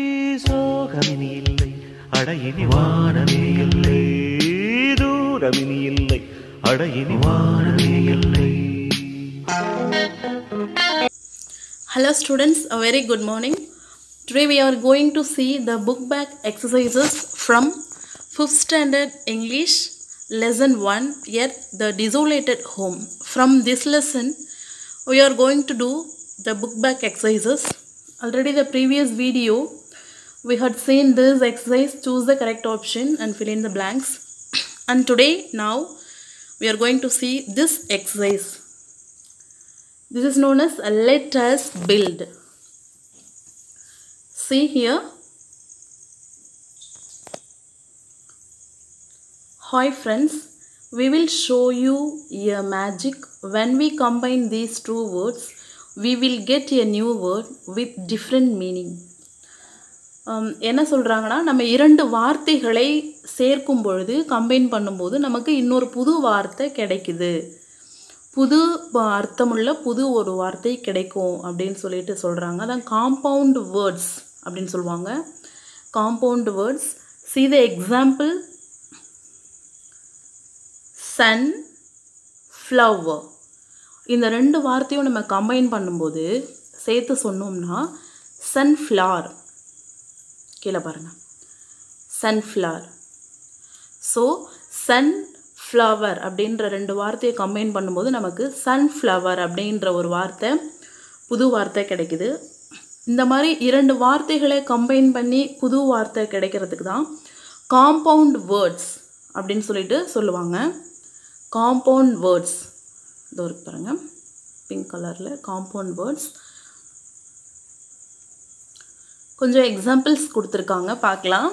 சோகமினி இல்லை அடையினி வானமே இல்லை தூரமினி இல்லை அடையினி வானமே இல்லை Hello students, a very good morning. Today we are going to see the book back exercises from 5th standard English lesson 1 yet the desolated home. From this lesson we are going to do the book back exercises. Already the previous video we had seen this exercise choose the correct option and fill in the blanks. And today now we are going to see this exercise. This is known as let us build. See here. Hi friends, we will show you a magic. When we combine these two words, we will get a new word with different meaning. Um, என்ன சொல்கிறாங்கன்னா நம்ம இரண்டு வார்த்தைகளை சேர்க்கும் பொழுது combine பண்ணும்போது நமக்கு இன்னொரு புது வார்த்தை கிடைக்குது புது ப- அர்த்தமுள்ள புது ஒரு வார்த்தை கிடைக்கும் அப்படின்னு சொல்லிட்டு சொல்கிறாங்க அதான் காம்பவுண்ட் வேர்ட்ஸ் அப்படின்னு சொல்லுவாங்க compound words see the example sun flower இந்த ரெண்டு வார்த்தையும் நம்ம கம்பைன் பண்ணும்போது சேர்த்து சொன்னோம்னா சன்ஃப்ளவர் கீழே பாருங்கள் சன்ஃப்ளவர் ஸோ சன்ஃப்ளவர் அப்படின்ற ரெண்டு வார்த்தையை கம்பைன் பண்ணும்போது நமக்கு சன்ஃப்ளவர் அப்படின்ற ஒரு வார்த்தை புது வார்த்தை கிடைக்குது இந்த மாதிரி இரண்டு வார்த்தைகளை கம்பைன் பண்ணி புது வார்த்தை கிடைக்கிறதுக்கு தான் காம்பவுண்ட் வேர்ட்ஸ் அப்படின்னு சொல்லிட்டு சொல்லுவாங்க காம்பவுண்ட் வேர்ட்ஸ் இதோ இருக்கு பாருங்க பிங்க் கலரில் காம்பவுண்ட் வேர்ட்ஸ் கொஞ்சம் எக்ஸாம்பிள்ஸ் கொடுத்துருக்காங்க பார்க்கலாம்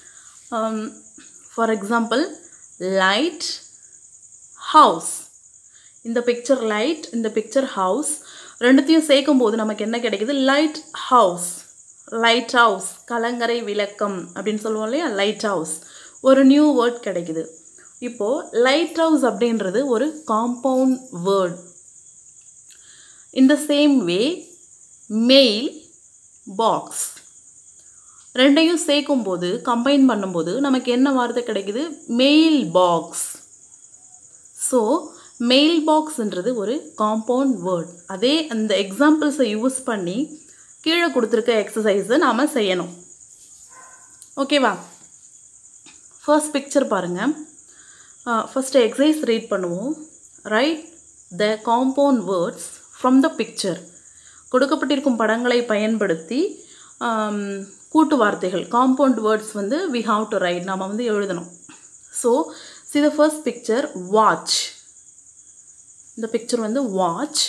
ஃபார் எக்ஸாம்பிள் லைட் ஹவுஸ் இந்த பிக்சர் லைட் இந்த பிக்சர் ஹவுஸ் ரெண்டுத்தையும் சேர்க்கும் போது நமக்கு என்ன கிடைக்குது லைட் ஹவுஸ் லைட் ஹவுஸ் கலங்கரை விளக்கம் அப்படின்னு சொல்லுவோம் இல்லையா லைட் ஹவுஸ் ஒரு நியூ வேர்ட் கிடைக்குது இப்போது லைட் ஹவுஸ் அப்படின்றது ஒரு compound word in the same way mail box ரெண்டையும் சேர்க்கும்போது கம்பைன் பண்ணும்போது நமக்கு என்ன வார்த்தை கிடைக்குது மெயில் பாக்ஸ் ஸோ மெயில் பாக்ஸ்ன்றது ஒரு காம்பவுண்ட் வேர்ட் அதே அந்த எக்ஸாம்பிள்ஸை யூஸ் பண்ணி கீழே கொடுத்துருக்க எக்ஸசைஸை நாம் செய்யணும் ஓகேவா ஃபர்ஸ்ட் பிக்சர் பாருங்கள் ஃபஸ்ட்டு எக்ஸசைஸ் ரீட் பண்ணுவோம் right the compound words from the picture கொடுக்கப்பட்டிருக்கும் படங்களை பயன்படுத்தி ஆம், கூட்டு வார்த்தைகள் காம்பவுண்ட் வேர்ட்ஸ் வந்து வி ஹாவ் டு ரைட் நாம் வந்து எழுதணும் so see the first picture watch இந்த பிக்சர் வந்து watch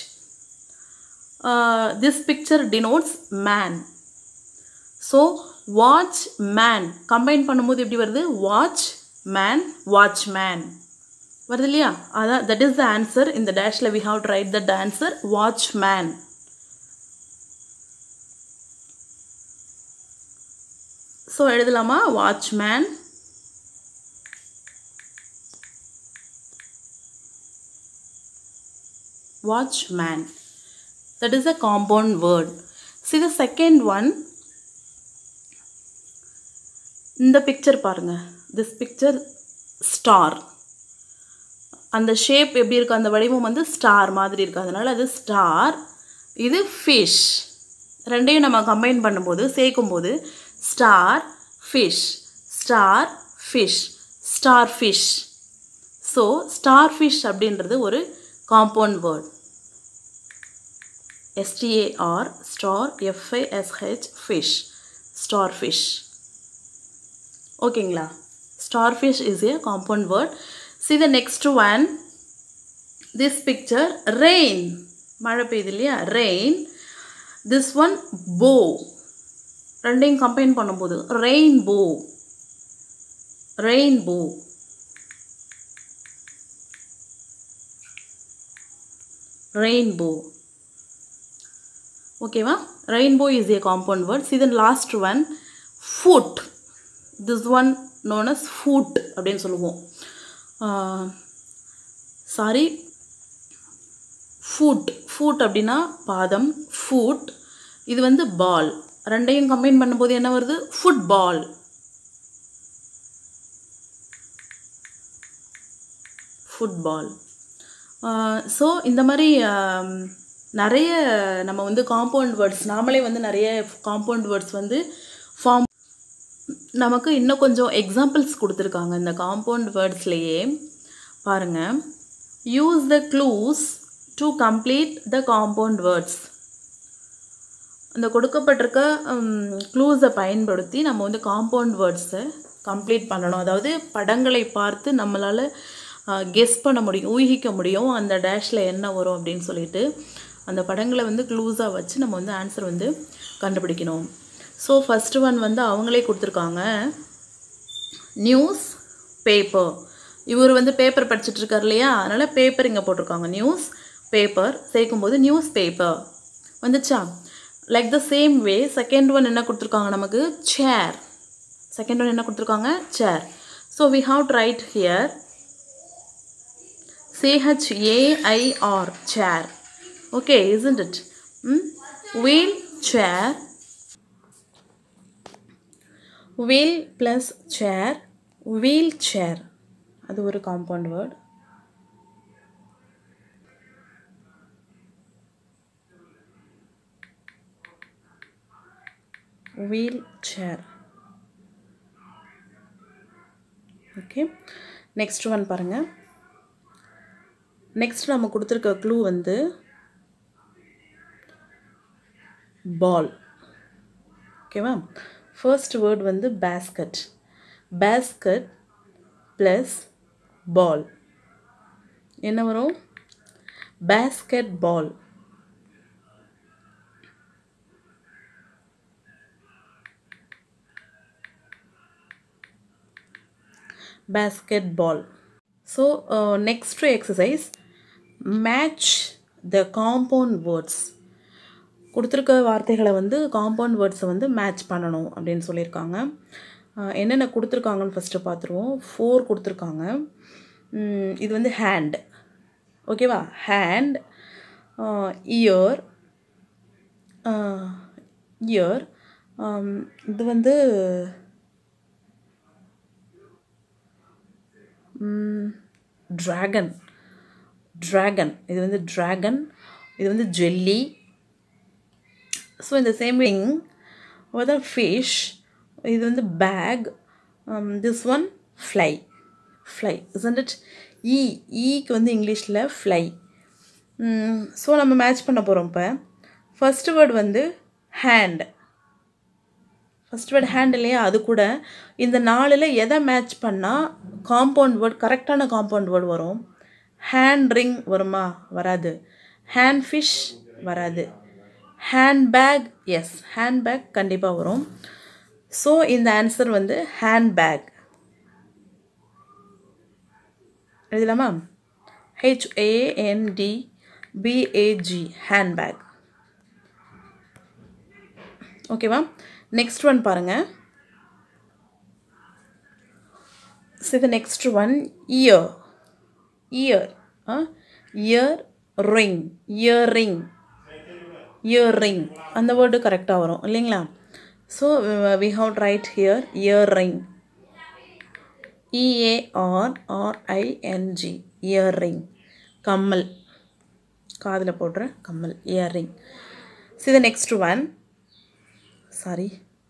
this picture denotes man so watch man combine பண்ணும்போது எப்படி வருது வாட்ச் மேன் வாட்ச் மேன் வருது இல்லையா அதான் தட் இஸ் த ஆன்சர் இந்த டேஷில் we have to write that answer watch man so எழுதலாமா watchman watchman that is a compound word see the second one இந்த பிக்சர் பாருங்க திஸ் பிக்சர் ஸ்டார் அந்த shape எப்படி இருக்கு அந்த வடிவம் வந்து ஸ்டார் மாதிரி இருக்கு அதனால அது ஸ்டார் இது ஃபிஷ் ரெண்டையும் நம்ம கம்பைன் பண்ணும்போது சேர்க்கும்போது star fish star fish star fish so star fish அப்படின்றது ஒரு compound word S T A R star F I S H fish star fish ஓகேங்களா star fish is a compound word see the next one this picture rain மழை பெய்யுது இல்லையா rain this one போ ரெண்டையும் combine பண்ணும்போது rainbow rainbow rainbow ஓகேவா rainbow is a compound word see then last one foot this one known as foot அப்படின்னு சொல்லுவோம் sorry food food அப்படின்னா பாதம் ஃபுட் இது வந்து பால் ரெண்டையும் கம்பைன் பண்ணும்போது என்ன வருது ஃபுட்பால் ஃபுட்பால் ஸோ இந்த மாதிரி ஆம், நிறைய நம்ம வந்து காம்பவுண்ட் வேர்ட்ஸ் நாமளே வந்து நிறைய காம்பவுண்ட் வேர்ட்ஸ் வந்து ஃபார்ம் நமக்கு இன்னும் கொஞ்சம் எக்ஸாம்பிள்ஸ் கொடுத்துருக்காங்க இந்த காம்பவுண்ட் வேர்ட்ஸ்லேயே பாருங்கள் use the clues to complete the compound words அந்த கொடுக்கப்பட்டிருக்க க்ளூஸை பயன்படுத்தி நம்ம வந்து காம்பவுண்ட் வேர்ட்ஸை கம்ப்ளீட் பண்ணணும் அதாவது படங்களை பார்த்து நம்மளால் கெஸ் பண்ண முடியும் ஊகிக்க முடியும் அந்த டேஷில் என்ன வரும் அப்படின்னு சொல்லிட்டு அந்த படங்களை வந்து க்ளூஸாக வச்சு நம்ம வந்து ஆன்சர் வந்து கண்டுபிடிக்கணும் ஸோ ஃபஸ்ட்டு ஒன் வந்து அவங்களே கொடுத்துருக்காங்க நியூஸ் பேப்பர் இவர் வந்து பேப்பர் படிச்சுட்டு இருக்கார் இல்லையா அதனால் பேப்பர் இங்கே போட்டிருக்காங்க நியூஸ் பேப்பர் சேர்க்கும்போது நியூஸ் பேப்பர் வந்துச்சா like the same way second one என்ன கொடுத்துருக்காங்க நமக்கு சேர் செகண்ட் ஒன் என்ன கொடுத்துருக்காங்க chair so we have to write here C H A I R chair okay isn't it hmm wheel chair wheel plus chair wheel chair அது ஒரு compound word wheel chair okay next one பாருங்கள் next நம்ம கொடுத்துருக்க clue வந்து ball ஓகேவா first word வந்து basket basket plus ball என்ன வரும் basket ball basketball so uh, next to exercise match the compound words கொடுத்துருக்க வார்த்தைகளை வந்து காம்பவுண்ட் வேர்ட்ஸை வந்து மேட்ச் பண்ணணும் அப்படின்னு சொல்லியிருக்காங்க அஹ் என்னென்ன கொடுத்துருக்காங்கன்னு ஃபஸ்ட்டு பார்த்துருவோம் ஃபோர் கொடுத்துருக்காங்க உம், இது வந்து ஹேண்ட் ஓகேவா ஹேண்ட் இயர் இயர் இது வந்து ட்ராகன் ட்ராகன் இது வந்து ட்ராகன் இது வந்து ஜெல்லி ஸோ இந்த சேம் விங் தான் ஃபிஷ் இது வந்து bag this one fly fly isn't it ஈ ஈக்கு வந்து இங்கிலீஷில் ஃப்ளை ஸோ நம்ம மேட்ச் பண்ண போகிறோம் இப்போ ஃபஸ்ட்டு வேர்ட் வந்து ஹேண்ட் ஃபஸ்ட் வேர்ட் ஹேண்ட் இல்லையா அது கூட இந்த நாலில் எதை மேட்ச் பண்ணால் காம்பவுண்ட் வேர்ட் கரெக்டான காம்பவுண்ட் வேர்ட் வரும் ஹேண்ட் ரிங் வருமா வராது ஹேண்ட் ஃபிஷ் வராது hand bag yes hand bag கண்டிப்பாக வரும் ஸோ இந்த ஆன்சர் வந்து ஹேண்ட் பேக் எழுதலாமா ஹெச்ஏஎன்டி பிஏஜி ஹேண்ட் பேக் ஓகேவா நெக்ஸ்ட் ஒன் பாருங்கள் ஸோ இது next one year year year ring year ring year ring அந்த வேர்டு கரெக்டாக வரும் இல்லைங்களா so we have right here year ring இஏஆர்ஆர்ஐஎன்ஜி year ring கம்மல் காதில் போடுற கம்மல் இயர் ரிங் ஸோ இது next one sorry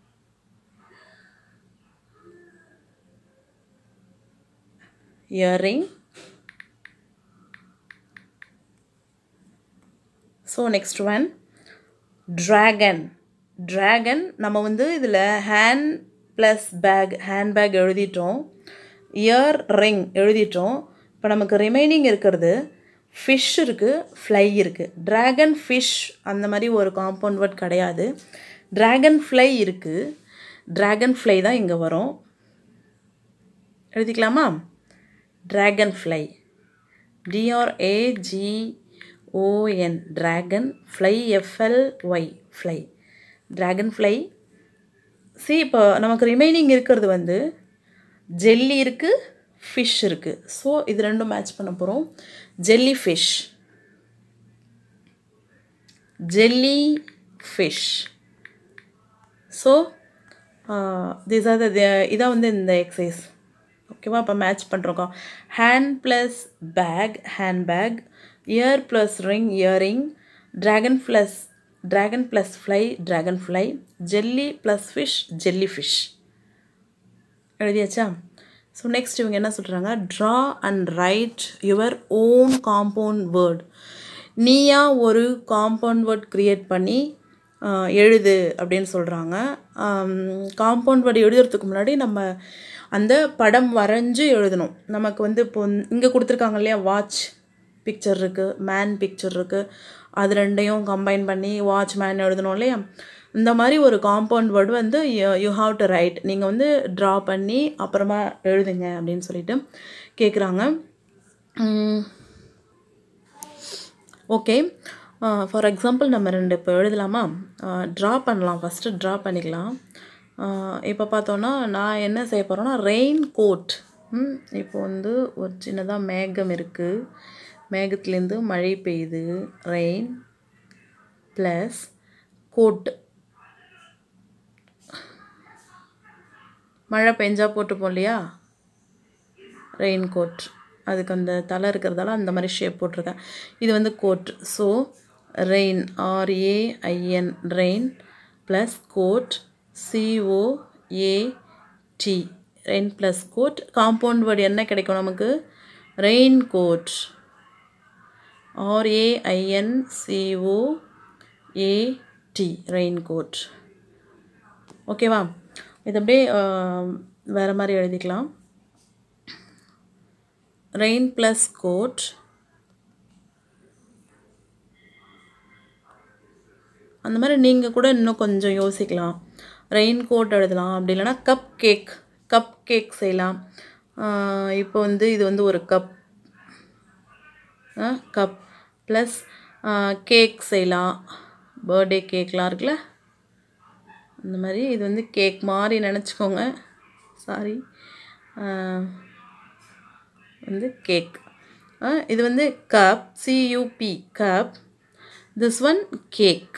earring so next one dragon dragon நம்ம வந்து இதில் hand plus bag hand back எழுதிட்டோம் இயர் ரிங் எழுதிட்டோம் இப்போ நமக்கு ரிமைனிங் இருக்கிறது ஃபிஷ் இருக்குது ஃப்ளை இருக்குது ட்ராகன் ஃபிஷ் அந்த மாதிரி ஒரு காம்பவுண்ட் வேர்ட் கிடையாது ட்ராகன் ஃப்ளை இருக்குது ட்ராகன் ஃப்ளை தான் இங்கே வரும் எழுதிக்கலாமா dragon fly D R A G O N dragon fly F L Y fly dragon fly see இப்போ நமக்கு ரிமைனிங் இருக்கிறது வந்து ஜெல்லி இருக்குது ஃபிஷ் இருக்குது ஸோ இது ரெண்டும் மேட்ச் பண்ண போகிறோம் jelly fish jelly fish so these are the இதான் வந்து இந்த எக்ஸசைஸ் ஓகேவா அப்போ மேட்ச் பண்ணுறோம் hand plus bag hand bag ear plus ring earring dragon plus dragon plus fly dragon fly jelly plus fish jelly fish எழுதியாச்சா so next இவங்க என்ன சொல்கிறாங்க draw and write your own compound word நீயா ஒரு compound word create பண்ணி ஆஹ், எழுது அப்படின்னு சொல்கிறாங்க காம்பவுண்ட் வேர்டு எழுதுறதுக்கு முன்னாடி நம்ம அந்த படம் வரைஞ்சு எழுதணும் நமக்கு வந்து இப்போ இங்கே கொடுத்துருக்காங்க இல்லையா வாட்ச் பிக்சர் இருக்குது மேன் பிக்சர் இருக்குது அது ரெண்டையும் கம்பைன் பண்ணி வாட்ச் மேன் எழுதணும் இல்லையா இந்த மாதிரி ஒரு காம்பவுண்ட் வேர்டு வந்து யூ ஹாவ் டு ரைட் நீங்கள் வந்து ட்ரா பண்ணி அப்புறமா எழுதுங்க அப்படின்னு சொல்லிட்டு கேட்குறாங்க ஓகே ஃபார் எக்ஸாம்பிள் நம்ம ரெண்டு இப்போ எழுதலாமா ட்ரா பண்ணலாம் ஃபஸ்ட்டு ட்ரா பண்ணிக்கலாம் இப்போ பார்த்தோன்னா நான் என்ன செய்ய போகிறேன்னா ரெயின் கோட் இப்போ வந்து ஒரு சின்னதாக மேகம் இருக்குது மேகத்துலேருந்து மழை பெய்யுது ரெயின் ப்ளஸ் கோட் மழை பெஞ்சா போட்டுப்போம் இல்லையா ரெயின் கோட் அதுக்கு அந்த தலை இருக்கிறதால அந்த மாதிரி ஷேப் போட்டிருக்கேன் இது வந்து coat so rain R A I N rain plus coat C O A T rain plus coat compound word என்ன கிடைக்கும் நமக்கு rain coat R A I N C O A T rain coat ஓகேவா இது அப்படியே வேறு மாதிரி எழுதிக்கலாம் ரெயின் ப்ளஸ் கோட் அந்த மாதிரி நீங்கள் கூட இன்னும் கொஞ்சம் யோசிக்கலாம் ரெயின் கோட் எழுதலாம் அப்படி இல்லைன்னா கப் கேக் கப் கேக் செய்யலாம் ஆஹ் இப்போ வந்து இது வந்து ஒரு கப் கப் ப்ளஸ் கேக் செய்யலாம் பர்த்டே கேக்லாம் இருக்குல்ல அந்த மாதிரி இது வந்து கேக் மாதிரி நினச்சிக்கோங்க சாரி வந்து கேக் இது வந்து cup C U P cup this one cake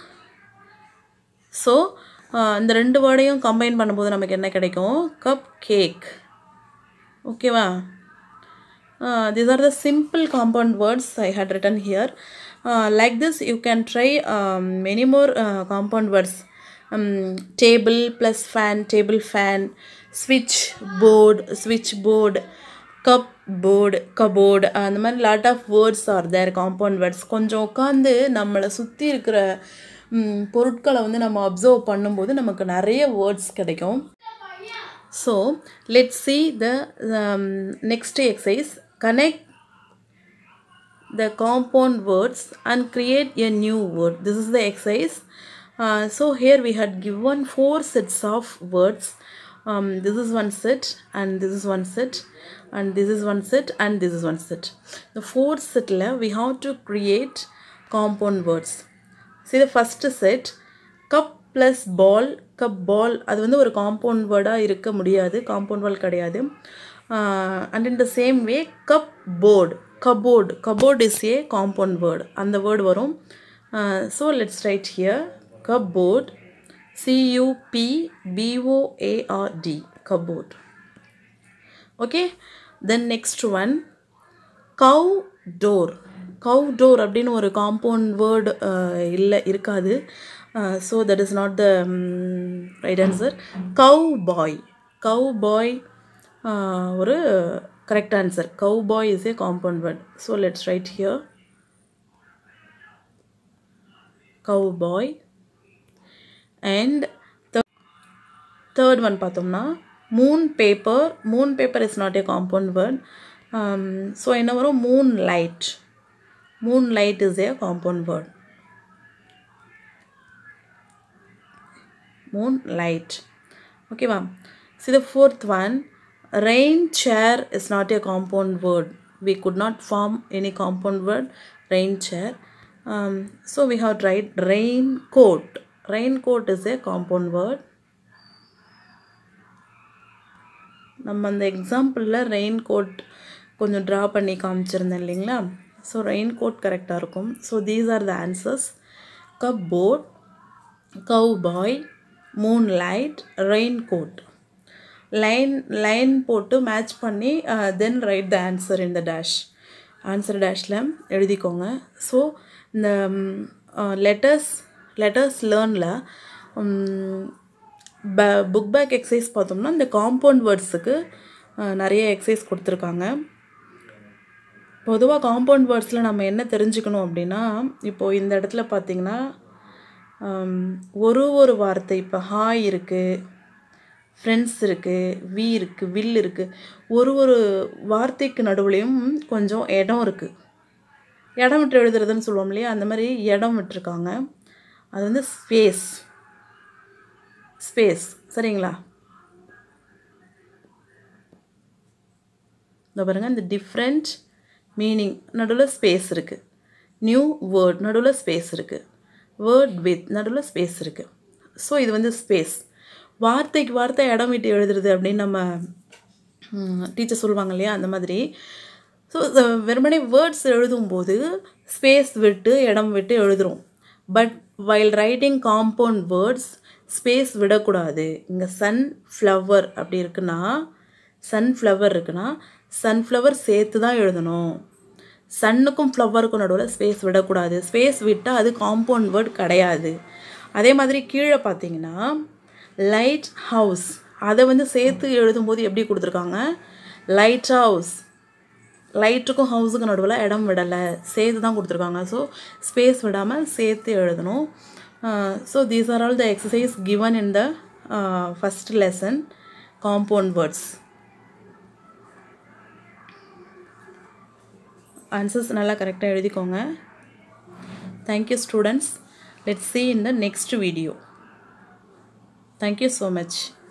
so இந்த ரெண்டு வேர்டையும் கம்பைன் பண்ணும்போது நமக்கு என்ன கிடைக்கும் கப் கேக் ஓகேவா uh, these are the simple compound words I had written here. Uh, like this, you can try um, many more uh, compound words. Um, table plus fan, table fan, switch board, switch board, cup board, cupboard. அந்த மாதிரி lot of words are there compound words கொஞ்சம் உட்காந்து நம்மளை சுற்றி இருக்கிற ம், பொருட்களை வந்து நம்ம அப்சர்வ் பண்ணும்போது நமக்கு நிறைய வேர்ட்ஸ் கிடைக்கும் So let's see the um, next exercise. Connect the compound words and create a new word. This is the exercise. Uh, so here we had given four sets of words. Um, this is one set and this is one set and this is one set and this is one set. The fourth set la we have to create compound words. See the first set cup plus ball cup ball அது வந்து ஒரு compound வேர்டாக இருக்க முடியாது compound word கிடையாது and in the same way cup board cupboard cupboard is a compound word அந்த word வரும் so let's write here cup board C U P B O A R D cupboard okay then next one cow door cow door அப்படின்னு ஒரு compound word இல்லை இருக்காது so that is not the right answer cow boy cow boy ஒரு correct answer cow boy is a compound word so let's write here cow boy and third one பார்த்தோம்னா moon paper moon paper is not a compound word so என்ன வரும் moon light moon light is a compound word moon light ஓகேவா see the fourth one rain chair is not a compound word we could not form any compound word rain chair um, so we have tried raincoat raincoat is a compound word நம்ம அந்த எக்ஸாம்பிளில் rain coat கொஞ்சம் draw பண்ணி காமிச்சிருந்தேன் இல்லைங்களா so rain coat கரெக்டாக இருக்கும் so these are the answers cup board cow boy moon light rain coat line line போட்டு மேட்ச் பண்ணி then write the answer in the dash answer டேஷில் எழுதிக்கோங்க ஸோ இந்த லெட்டர்ஸ் லெட்டர்ஸ் லேர்னில் ப புக் பேக் எக்ஸசைஸ் பார்த்தோம்னா இந்த காம்பவுண்ட் வேர்ட்ஸுக்கு நிறைய exercise கொடுத்துருக்காங்க பொதுவாக காம்பவுண்ட் வேர்ட்ஸில் நம்ம என்ன தெரிஞ்சுக்கணும் அப்படின்னா இப்போது இந்த இடத்துல பார்த்தீங்கன்னா ஒரு ஒரு வார்த்தை இப்போ ஹாய் இருக்குது ஃப்ரெண்ட்ஸ் இருக்குது வி இருக்குது வில் இருக்குது ஒரு ஒரு வார்த்தைக்கு நடுவுலையும் கொஞ்சம் இடம் இருக்குது இடம் விட்டு எழுதுறதுன்னு சொல்லுவோம் இல்லையா அந்த மாதிரி இடம் விட்டுருக்காங்க அது வந்து ஸ்பேஸ் ஸ்பேஸ் சரிங்களா இந்த பாருங்கள் இந்த டிஃப்ரெண்ட் மீனிங் நடுவில் ஸ்பேஸ் இருக்குது நியூ வேர்ட் நடுவில் ஸ்பேஸ் இருக்குது வேர்ட் வித் நடுவில் ஸ்பேஸ் இருக்குது ஸோ இது வந்து ஸ்பேஸ் வார்த்தைக்கு வார்த்தை இடம் விட்டு எழுதுறது அப்படின்னு நம்ம டீச்சர் சொல்லுவாங்க இல்லையா அந்த மாதிரி ஸோ வெறுமனே வேர்ட்ஸ் எழுதும்போது ஸ்பேஸ் விட்டு இடம் விட்டு எழுதுகிறோம் but while writing compound words space விடக்கூடாது இங்கே சன் ஃப்ளவர் அப்படி இருக்குன்னா சன்ஃப்ளவர் இருக்குன்னா சன்ஃப்ளவர் சேர்த்து தான் எழுதணும் சன்னுக்கும் ஃப்ளவருக்கும் நடுவில் ஸ்பேஸ் விடக்கூடாது ஸ்பேஸ் விட்டால் அது காம்பவுண்ட் வேர்ட் கிடையாது அதே மாதிரி கீழே பார்த்தீங்கன்னா லைட் ஹவுஸ் அதை வந்து சேர்த்து எழுதும்போது எப்படி கொடுத்துருக்காங்க லைட் ஹவுஸ் லைட்டுக்கும் ஹவுஸுக்கும் நடுவில் இடம் விடலை சேர்த்து தான் கொடுத்துருக்காங்க ஸோ ஸ்பேஸ் விடாமல் சேர்த்து எழுதணும் so these are all the exercise given in the first lesson compound words answers நல்லா கரெக்டாக எழுதிக்கோங்க thank you students let's see in the next video thank you so much